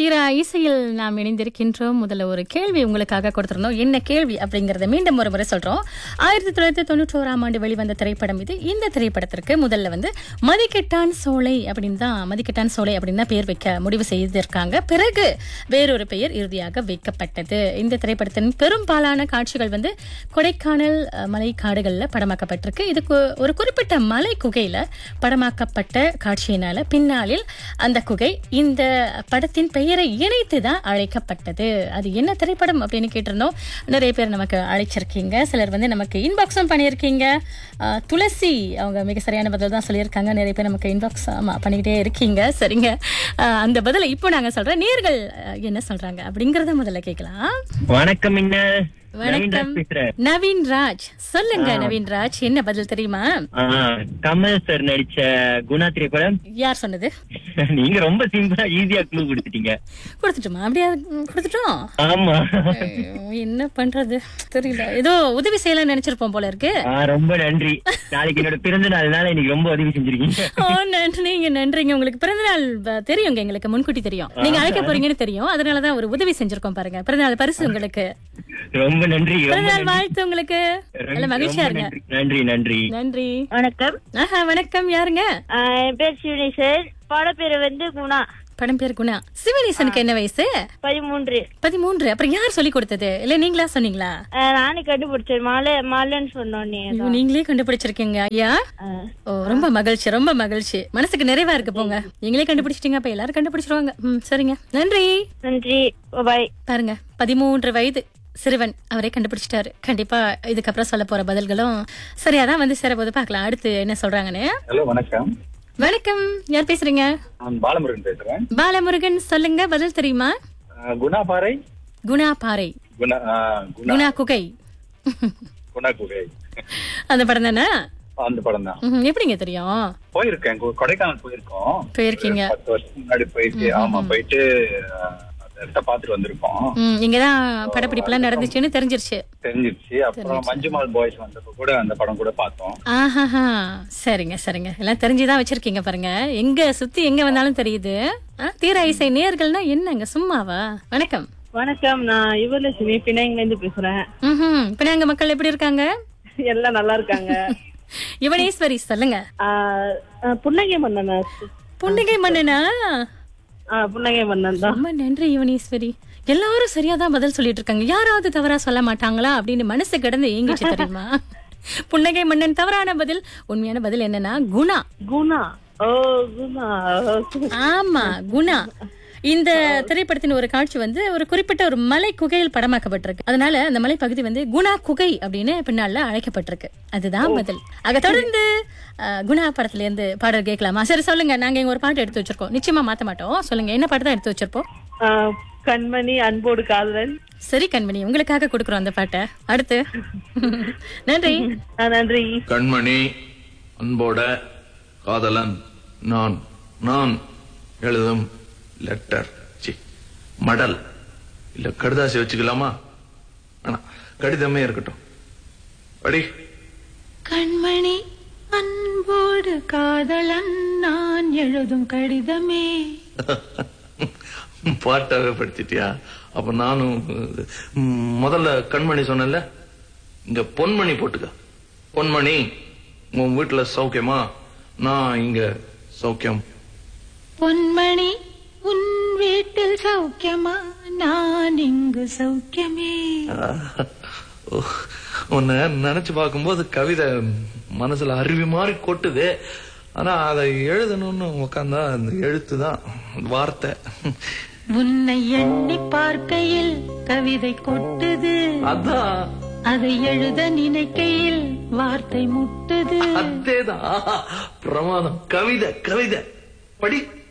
தீரா இசையில் நாம் இணைந்திருக்கின்றோம் முதல்ல ஒரு கேள்வி உங்களுக்காக கொடுத்திருந்தோம் என்ன கேள்வி அப்படிங்கறத மீண்டும் ஒரு முறை சொல்றோம் ஆயிரத்தி தொள்ளாயிரத்தி தொண்ணூற்றி ஓராம் ஆண்டு வெளிவந்த திரைப்படம் இது இந்த திரைப்படத்திற்கு முதல்ல வந்து மதிக்கெட்டான் சோலை அப்படின்னு தான் மதிக்கெட்டான் சோலை அப்படின்னு தான் பெயர் வைக்க முடிவு செய்திருக்காங்க பிறகு வேறொரு பெயர் இறுதியாக வைக்கப்பட்டது இந்த திரைப்படத்தின் பெரும்பாலான காட்சிகள் வந்து கொடைக்கானல் அஹ், மலை காடுகளில் படமாக்கப்பட்டிருக்கு இது கு- ஒரு குறிப்பிட்ட மலை குகையில படமாக்கப்பட்ட காட்சியினால பின்னாளில் அந்த குகை இந்த படத்தின் பெயரை இணைத்து தான் அழைக்கப்பட்டது அது என்ன திரைப்படம் அப்படின்னு கேட்டிருந்தோம் நிறைய பேர் நமக்கு அழைச்சிருக்கீங்க சிலர் வந்து நமக்கு இன்பாக்ஸும் பண்ணியிருக்கீங்க அஹ், துளசி அவங்க மிக சரியான பதில் தான் சொல்லியிருக்காங்க நிறைய பேர் நமக்கு இன்பாக்ஸ் ஆமா பண்ணிக்கிட்டே இருக்கீங்க சரிங்க அஹ், அந்த பதிலை இப்போ நாங்க சொல்றோம் நேர்கள் அஹ், என்ன சொல்றாங்க அப்படிங்கறத முதல்ல கேட்கலாம் வணக்கம் என்ன வணக்கம் பேசுறேன் நவீன் ராஜ் சொல்லுங்க நவீன் ராஜ் என்ன பதில் தெரியுமா ஆ, கமல் சார் நடிச்ச குணா திரைப்படம் யார் சொன்னது நீங்க ரொம்ப சிம்பிளா ஈஸியா க்ளூ கொடுத்துட்டீங்க கொடுத்துட்டோமா அப்படியா ம், கொடுத்துட்டோம் ஆமா ஐயோ, என்ன பண்றது தெரியல ஏதோ உதவி செய்யலாம் நினைச்சிருப்போம் போல இருக்கு ஆ, ரொம்ப நன்றி நாளைக்கு என்னோட பிறந்த நாள்னால இன்னைக்கு ரொம்ப உதவி செஞ்சிருக்கீங்க ஓ நன்றிங்க நன்றிங்க உங்களுக்கு பிறந்தநாள் ப- தெரியுங்க எங்களுக்கு முன்கூட்டி தெரியும் நீங்க அழைக்க போறீங்கன்னு தெரியும் அதனாலதான் ஒரு உதவி செஞ்சிருக்கோம் பாருங்க பிறந்தநாள் பரிசு உங்களுக்கு ரொம்ப நன்றி ரொம்ப பிறந்தநாள் வாழ்த்து உங்களுக்கு நல்ல மகிழ்ச்சியா ரொம்ப இருங்க நன்றி நன்றி நன்றி நன்றி வணக்கம் ஆஹா வணக்கம் யாருங்க ஆஹ் என் பேர் சிவனி சார் பாட பேரு வந்து குணா படம் பேர் குணா சிவனேசனுக்கு என்ன வயசு பதிமூன்று பதிமூன்று அப்புறம் யார் சொல்லி கொடுத்தது இல்ல நீங்களா சொன்னீங்களா ஆஹ் நானே கண்டுபிடிச்சேன் மாலை மாலைன்னு சொன்னோன்னே ஐயோ, நீங்களே கண்டுபிடிச்சிருக்கீங்க ஐயா ஓ ரொம்ப மகிழ்ச்சி ரொம்ப மகிழ்ச்சி மனசுக்கு நிறைவா இருக்கு போங்க நீங்களே கண்டுபிடிச்சிட்டீங்க அப்ப எல்லாரும் கண்டுபிடிச்சிருவாங்க ம் சரிங்க நன்றி நன்றி பாய் பாருங்க பதிமூன்று வயது சிறுவன் அவரே கண்டுபிடிச்சிட்டாரு கண்டிப்பா இதுக்கப்புறம் சொல்ல போற பதில்களும் சரியாதான் வந்து சேரப்போது பார்க்கலாம் அடுத்து என்ன சொல்றாங்கன்னு ஹலோ வணக்கம் வணக்கம் யார் பேசுறீங்க நான் பாலமுருகன் பேசுறேன் பாலமுருகன் சொல்லுங்க பதில் தெரியுமா அஹ் குணா பாறை குணா பாறை குணா அஹ் குணா குணா குகை குணா குகை அந்த படம் தானே அந்த படம் தான் ம்ஹும். எப்படிங்க தெரியும் போயிருக்கேன் கொ- கொடைக்கானல் போயிருக்கோம் போயிருக்கீங்க ஒரு பத்து வருஷம் முன்னாடி போயிட்டு ஆமா போயிட்டு அஹ், அந்த இடத்த பாத்துட்டு வந்திருக்கோம் ம், இங்கதான் படப்பிடிப்புலாம் நடந்துச்சுன்னு தெரிஞ்சிருச்சு தெரிஞ்சிருச்சு அப்புறம் மஞ்சுமால் பாய்ஸ் வந்தப்ப கூட அந்த படம் கூட பார்த்தோம் ஆஹாஹா சரிங்க சரிங்க எல்லாம் தெரிஞ்சுதான் வச்சிருக்கீங்க பாருங்க எங்க சுத்தி எங்க வந்தாலும் தெரியுது ஆ, தீர இசை நேர்கள்னா என்னங்க சும்மாவா வணக்கம் வணக்கம் நான் யுவலட்சுமி பினாங்கில இருந்து பேசுறேன் ம் இப்ப நாங்க மக்கள் எப்படி இருக்காங்க எல்லாம் நல்லா இருக்காங்க யுவனேஸ்வரி சொல்லுங்க ஆஹ் ஆஹ் புன்னகை மன்னன் புன்னகை மன்னனா ஆஹ் புன்னகை மன்னன் தான் ரொம்ப நன்றி யுவனேஸ்வரி எல்லாரும் சரியா தான் பதில் சொல்லிட்டு இருக்காங்க யாராவது தவறா சொல்ல மாட்டாங்களா அப்படின்னு மனசு கிடந்து ஏங்கிச்சு தெரியுமா புன்னகை மன்னன் தவறான பதில் உண்மையான பதில் என்னன்னா குணா குணா ஓ குணா ஆமா குணா இந்த திரைப்படத்தின் ஒரு காட்சி வந்து ஒரு குறிப்பிட்ட ஒரு மலை குகையில் படமாக்கப்பட்டிருக்கு அதனால அந்த மலை பகுதி வந்து குணா குகை அப்படின்னு பின்னால அழைக்கப்பட்டிருக்கு அதுதான் பதில் ஆக தொடர்ந்து அஹ், குணா படத்துல இருந்து பாடல் கேட்கலாமா சரி சொல்லுங்க நாங்க இங்க ஒரு பாட்டு எடுத்து வச்சிருக்கோம் நிச்சயமா மாத்த மாட்டோம் சொல்லுங்க என்ன பாட்டு தான் எடுத்து வச்சிருப்போம் ஆஹ் கண்மணி அன்போடு காதலன் சரி கண்மணி உங்களுக்காக கொடுக்குறோம் அந்த பாட்டை அடுத்து நன்றி ஆஹ் நன்றி கண்மணி அன்போட காதலன் நான் நான் எழுதும் லெட்டர் சி மடல் இல்ல கடுதாசி வச்சுக்கலாமா ஆனா கடிதமே இருக்கட்டும் படி கண்மணி அன்போடு காதலன் நான் எழுதும் கடிதமே பாட்டாவே படிச்சிட்டியா அப்ப நானும் ம், முதல்ல கண்மணி சொன்னேன்ல இங்க பொன்மணி போட்டுக்க பொன்மணி உன் வீட்டுல சௌக்கியமா நான் இங்க சௌக்கியம் பொன்மணி உன் வீட்டில் சௌக்கியமா நான் இங்கு சௌக்கியமே ஓ, உன்னை நினைச்சு பார்க்கும்போது கவிதை மனசுல அருவி மாதிரி கொட்டுது ஆனா அதை எழுதணும்னு உட்காந்தா அந்த எழுத்து தான் வார்த்தை உன்னை எண்ணி பார்க்கையில் கவிதை கொட்டுது அதான் அதை எழுத நினைக்கையில் வார்த்தை முட்டுது அதேதான் பிரமாதம் கவிதை கவிதை படி